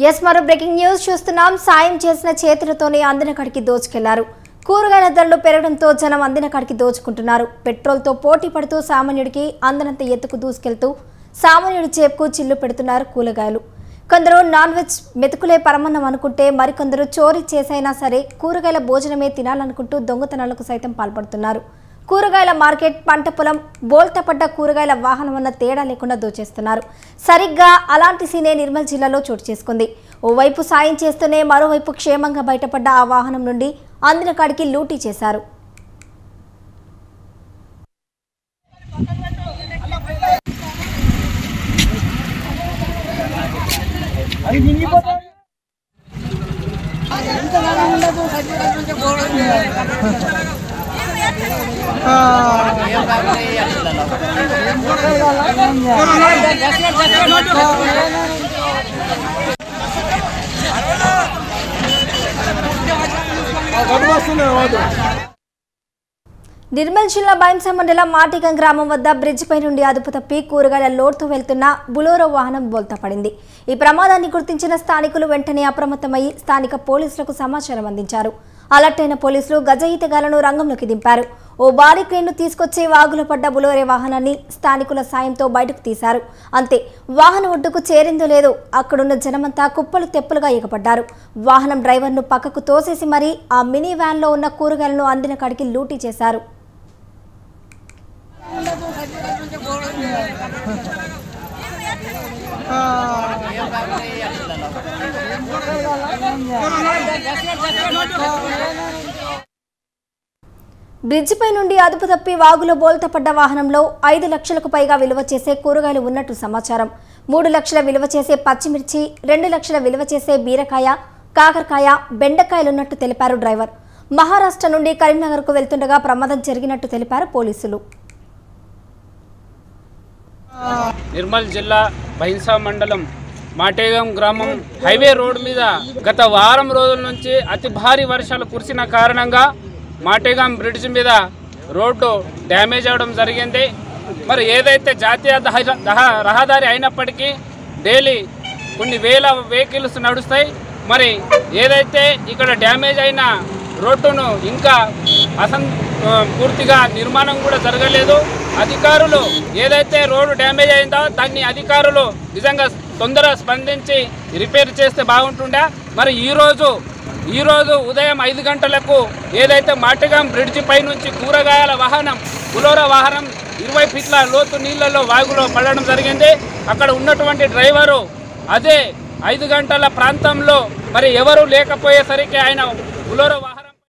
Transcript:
yes మరో breaking news చూస్తున్నాం సాయం చేసిన చేతులతోనే అందిన కాడికి దోచుకెళ్లారు కూరగాయల ధరలు పెరగడంతో జనం అందిన కాడికి దోచుకుంటున్నారు పెట్రోల్తో పోటీ పడుతూ సామాన్యుడికి అందనంత ఎత్తుకు దూసుకెళ్తూ సామాన్యుడి చేపుకు చిల్లు పెడుతున్నారు కూరగాయలు కొందరు నాన్ వెజ్ మెతుకులే పరమన్నం అనుకుంటే మరికొందరు చోరీ చేసైనా సరే కూరగాయల భోజనమే తినాలనుకుంటూ దొంగతనాలకు సైతం పాల్పడుతున్నారు కూరగాయల మార్కెట్ పంట పొలం బోల్తా పడ్డ కూరగాయల వాహనం అన్న తేడా లేకుండా దోచేస్తున్నారు సరిగ్గా అలాంటి సీనే నిర్మల్ జిల్లాలో చోటు చేసుకుంది ఓవైపు సాయం చేస్తూనే మరోవైపు క్షేమంగా బయటపడ్డ ఆ వాహనం నుండి అందిన కాడికి లూటీ చేశారు నిర్మల్ జిల్లా బైంసా మండలం మాటిగం గ్రామం వద్ద బ్రిడ్జ్ పై నుండి అదుపు తప్పి కూరగాయల లోడ్తో వెళ్తున్న బులోరో వాహనం బోల్తా పడింది ఈ ప్రమాదాన్ని గుర్తించిన స్థానికులు వెంటనే అప్రమత్తమై స్థానిక పోలీసులకు సమాచారం అందించారు అలర్ట్ అయిన పోలీసులు గజ ఈతగాలను రంగంలోకి దింపారు ఓ భారీ క్రేన్ను తీసుకొచ్చి వాగులో పడ్డ బులోరే వాహనాన్ని స్థానికుల సాయంతో బయటకు తీశారు అంతే వాహనం ఒడ్డుకు చేరిందో లేదో అక్కడున్న జనమంతా కుప్పలు తెప్పులుగా ఎగపడ్డారు వాహనం డ్రైవర్ను పక్కకు తోసేసి మరీ ఆ మినీ వ్యాన్లో ఉన్న కూరగాయలను అందిన కాడికి లూటీ చేశారు బ్రిడ్జిపై నుండి అదుపు తప్పి వాగులో బోల్తా పడ్డ వాహనంలో ఐదు లక్షలకు పైగా విలువ చేసే కూరగాయలు ఉన్నట్టు సమాచారం మూడు లక్షల విలువ చేసే పచ్చిమిర్చి రెండు లక్షల విలువ చేసే బీరకాయ కాకరకాయ బెండకాయలున్నట్టు తెలిపారు డ్రైవర్ మహారాష్ట్ర నుండి కరీంనగర్కు వెళ్తుండగా ప్రమాదం జరిగినట్టు తెలిపారు పోలీసులు నిర్మల్ జిల్లా బైన్సా మండలం మాటేగం గ్రామం హైవే రోడ్ మీద గత వారం రోజుల నుంచి అతి భారీ వర్షాలు కురిసిన కారణంగా మాటేగాం బ్రిడ్జ్ మీద రోడ్డు డ్యామేజ్ అవ్వడం జరిగింది మరి ఏదైతే జాతీయ దహ- దహ- రహదారి అయినప్పటికీ డైలీ కొన్ని వేల వెహికల్స్ నడుస్తాయి మరి ఏదైతే ఇక్కడ డ్యామేజ్ అయిన రోడ్డును ఇంకా అసం ఆ, పూర్తిగా నిర్మాణం కూడా జరగలేదు అధికారులు ఏదైతే రోడ్డు డ్యామేజ్ అయిందో దాన్ని అధికారులు నిజంగా తొందరగా స్పందించి రిపేర్ చేస్తే బాగుంటుండే మరి ఈరోజు ఈరోజు ఉదయం ఐదు గంటలకు ఏదైతే మాటగాం బ్రిడ్జి పై నుంచి కూరగాయల వాహనం కులోర వాహనం ఇరవై ఫీట్ల లోతు నీళ్లలో వాగులో పడడం జరిగింది అక్కడ ఉన్నటువంటి డ్రైవరు అదే ఐదు గంటల ప్రాంతంలో మరి ఎవరు లేకపోయేసరికి ఆయన కులోర వాహనం